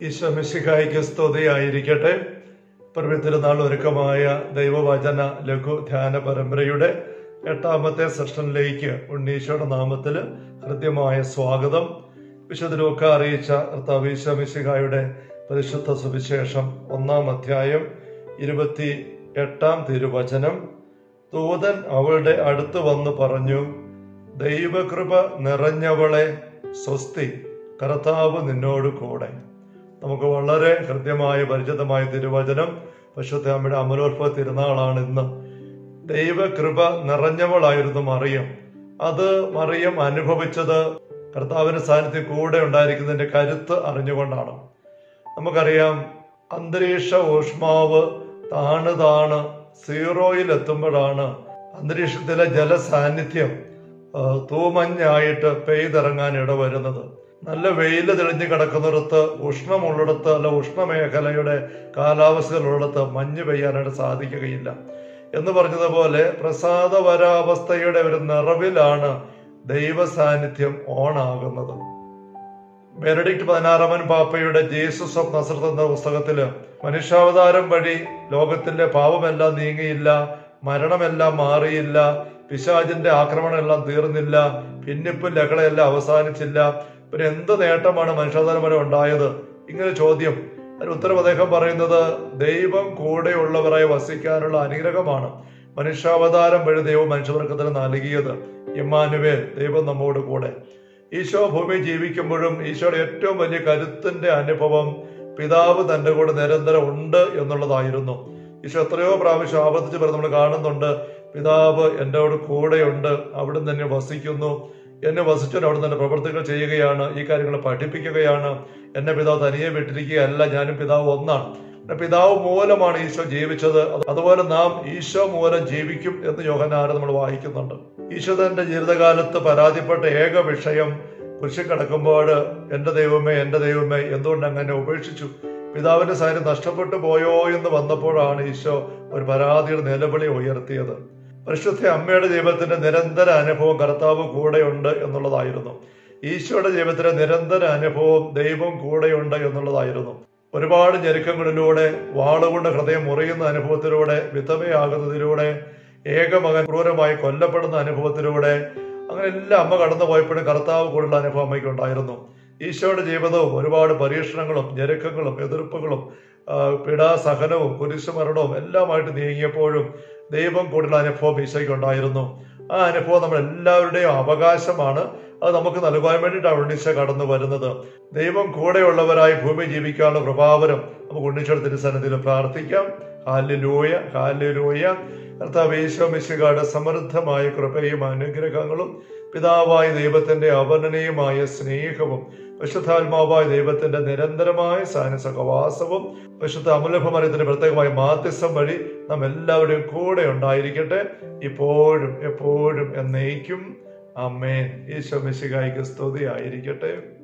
ഈശോ മിശിഹായിക്ക് സ്തുതിയായിരിക്കട്ടെ തിരുനാൾ ഒരുക്കമായ ദൈവവചന ലഘു ധ്യാന പരമ്പരയുടെ എട്ടാമത്തെ സെഷനിലേക്ക് ഉണ്ണീശോയുടെ നാമത്തിൽ ഹൃദ്യമായ സ്വാഗതം വിശുദ്ധ ലൂക്ക അറിയിച്ച കർത്താവ് ഈശോ മിശിഹായുടെ പരിശുദ്ധ സുവിശേഷം ഒന്നാം അധ്യായം ഇരുപത്തി എട്ടാം തിരുവചനം ദൂതൻ അവളുടെ അടുത്ത് വന്ന് പറഞ്ഞു ദൈവകൃപ നിറഞ്ഞവളെ സ്വസ്തി കർത്താവ് നിന്നോട് കൂടെ നമുക്ക് വളരെ ഹൃദ്യമായ പരിചിതമായ തിരുവചനം പശുദ്ധ അമ്മയുടെ അമലോത്ഭവ തിരുനാളാണ് ഇന്ന് ദൈവകൃപ നിറഞ്ഞവളായിരുന്നു മറിയം അത് മറിയം അനുഭവിച്ചത് കർത്താവിന്റെ സാന്നിധ്യം കൂടെ ഉണ്ടായിരിക്കുന്നതിന്റെ കരുത്ത് അറിഞ്ഞുകൊണ്ടാണ് നമുക്കറിയാം അന്തരീക്ഷ ഊഷ്മാവ് താണ് താണ് സീറോയിൽ എത്തുമ്പോഴാണ് അന്തരീക്ഷത്തിലെ ജലസാന്നിധ്യം ആ, തൂമഞ്ഞായിട്ട് പെയ്തിറങ്ങാൻ ഇടവരുന്നത് നല്ല വെയിൽ തെളിഞ്ഞു കിടക്കുന്നിടത്ത് ഉഷ്ണമുള്ളിടത്ത് അല്ല ഉഷ്ണമേഖലയുടെ കാലാവസ്ഥയിലുള്ളിടത്ത് മഞ്ഞ് പെയ്യാനായിട്ട് സാധിക്കുകയില്ല എന്ന് പറഞ്ഞതുപോലെ പ്രസാദവരാവസ്ഥയുടെ ഒരു നിറവിലാണ് ദൈവ സാന്നിധ്യം ഓണാകുന്നത് ബെനഡിക്ട് പതിനാറാമൻ പാപ്പയുടെ ജീസസ് ഓഫ് നസറത്ത് എന്ന പുസ്തകത്തില് മനുഷ്യാവതാരം വഴി ലോകത്തിന്റെ പാപമെല്ലാം നീങ്ങിയില്ല മരണമെല്ലാം മാറിയില്ല പിശാചിന്റെ ആക്രമണം എല്ലാം തീർന്നില്ല ഭിന്നിപ്പും ലഹളയെല്ലാം അവസാനിച്ചില്ല പിന്നെ എന്ത് നേട്ടമാണ് മനുഷ്യാവതാരം വരെ ഉണ്ടായത് ഇങ്ങനെ ചോദ്യം അതിന് ഉത്തരം അദ്ദേഹം പറയുന്നത് ദൈവം കൂടെയുള്ളവരായി വസിക്കാനുള്ള അനുഗ്രഹമാണ് മനുഷ്യാവതാരം വഴി ദൈവം മനുഷ്യവർഗത്തിന് നൽകിയത് ഇമ്മാനുവേൽ ദൈവം നമ്മോട് കൂടെ ഈശോ ഭൂമി ജീവിക്കുമ്പോഴും ഈശോയുടെ ഏറ്റവും വലിയ കരുത്തിന്റെ അനുഭവം പിതാവ് തന്റെ കൂടെ നിരന്തരം ഉണ്ട് എന്നുള്ളതായിരുന്നു ഈശോ എത്രയോ പ്രാവശ്യം ആവർത്തിച്ച് പറഞ്ഞ് നമ്മൾ കാണുന്നുണ്ട് പിതാവ് എന്നോട് കൂടെയുണ്ട് അവിടുന്ന് എന്നെ വസിക്കുന്നു എന്നെ വസിച്ചവൻ അവിടെ തന്നെ പ്രവർത്തികൾ ചെയ്യുകയാണ് ഈ കാര്യങ്ങൾ പഠിപ്പിക്കുകയാണ് എന്നെ പിതാവ് തനിയെ വിട്ടിരിക്കുകയല്ല ഞാനും പിതാവ് ഒന്നാണ് പിന്നെ പിതാവ് മൂലമാണ് ഈശോ ജീവിച്ചത് അത് അതുപോലെ നാം ഈശോ മൂലം ജീവിക്കും എന്ന് യോഹനാര നമ്മൾ വായിക്കുന്നുണ്ട് ഈശോ തന്റെ ജീവിതകാലത്ത് പരാതിപ്പെട്ട ഏക വിഷയം കുരിശിൽ കിടക്കുമ്പോൾ എന്റെ ദൈവമേ എന്റെ ദൈവമേ എന്തുകൊണ്ട് അങ്ങനെ ഉപേക്ഷിച്ചു പിതാവിന്റെ സാന്നിധ്യം നഷ്ടപ്പെട്ടു പോയോ എന്ന് വന്നപ്പോഴാണ് ഈശോ ഒരു പരാതിയുടെ നിലവിളി ഉയർത്തിയത് പരിശുദ്ധ അമ്മയുടെ ജീവിതത്തിന്റെ നിരന്തര അനുഭവം കർത്താവ് കൂടെയുണ്ട് എന്നുള്ളതായിരുന്നു ഈശോയുടെ ജീവിതത്തിലെ നിരന്തര അനുഭവം ദൈവം കൂടെയുണ്ട് എന്നുള്ളതായിരുന്നു ഒരുപാട് ഞെരുക്കങ്ങളിലൂടെ വാളുകൊണ്ട് ഹൃദയം മുറിയുന്ന അനുഭവത്തിലൂടെ വിധവയാകുന്നതിലൂടെ ഏകമകൻ ക്രൂരമായി കൊല്ലപ്പെടുന്ന അനുഭവത്തിലൂടെ അങ്ങനെ എല്ലാം അമ്മ കടന്നു പോയപ്പോഴും കർത്താവ് കൂടുതൽ അനുഭവം അമ്മയ്ക്ക് ഉണ്ടായിരുന്നു ഈശോയുടെ ജീവിതവും ഒരുപാട് പരീക്ഷണങ്ങളും ഞെരുക്കങ്ങളും എതിർപ്പുകളും ആ, പീഡാസഹനവും കുരിശുമരണവും എല്ലാമായിട്ട് നീങ്ങിയപ്പോഴും ദൈവം കൂടുതൽ അനുഭവം ഈശോയ്ക്ക് ഉണ്ടായിരുന്നു ആ അനുഭവം നമ്മൾ എല്ലാവരുടെയും അവകാശമാണ് അത് നമുക്ക് നൽകുവാൻ വേണ്ടിയിട്ടാണ് ഉണ്ണീശ കടന്നു വരുന്നത് ദൈവം കൂടെയുള്ളവരായി ഭൂമി ജീവിക്കാനുള്ള പ്രഭാവനം നമുക്ക് ഉണ്ണിച്ചോട് തിരുസന്നിധിയിൽ പ്രാർത്ഥിക്കാം ഹാലിലൂയ ഹാലിലൂയ കർത്താവ് ഈശോ മിശികാട് സമൃദ്ധമായ കൃപയും അനുഗ്രഹങ്ങളും പിതാവായ ദൈവത്തിന്റെ അവർണനീയമായ സ്നേഹവും വിശുദ്ധാത്മാവായ ദൈവത്തിന്റെ നിരന്തരമായ സാനസഹവാസവും വിശുദ്ധ അമലഭമരത്തിന്റെ പ്രത്യേകമായ മാധ്യസം വഴി നാം എല്ലാവരുടെയും കൂടെ ഉണ്ടായിരിക്കട്ടെ ഇപ്പോഴും എപ്പോഴും എന്നേക്കും അമ്മേൻ ഈശോ മിശികായിക്ക് സ്തുതി ആയിരിക്കട്ടെ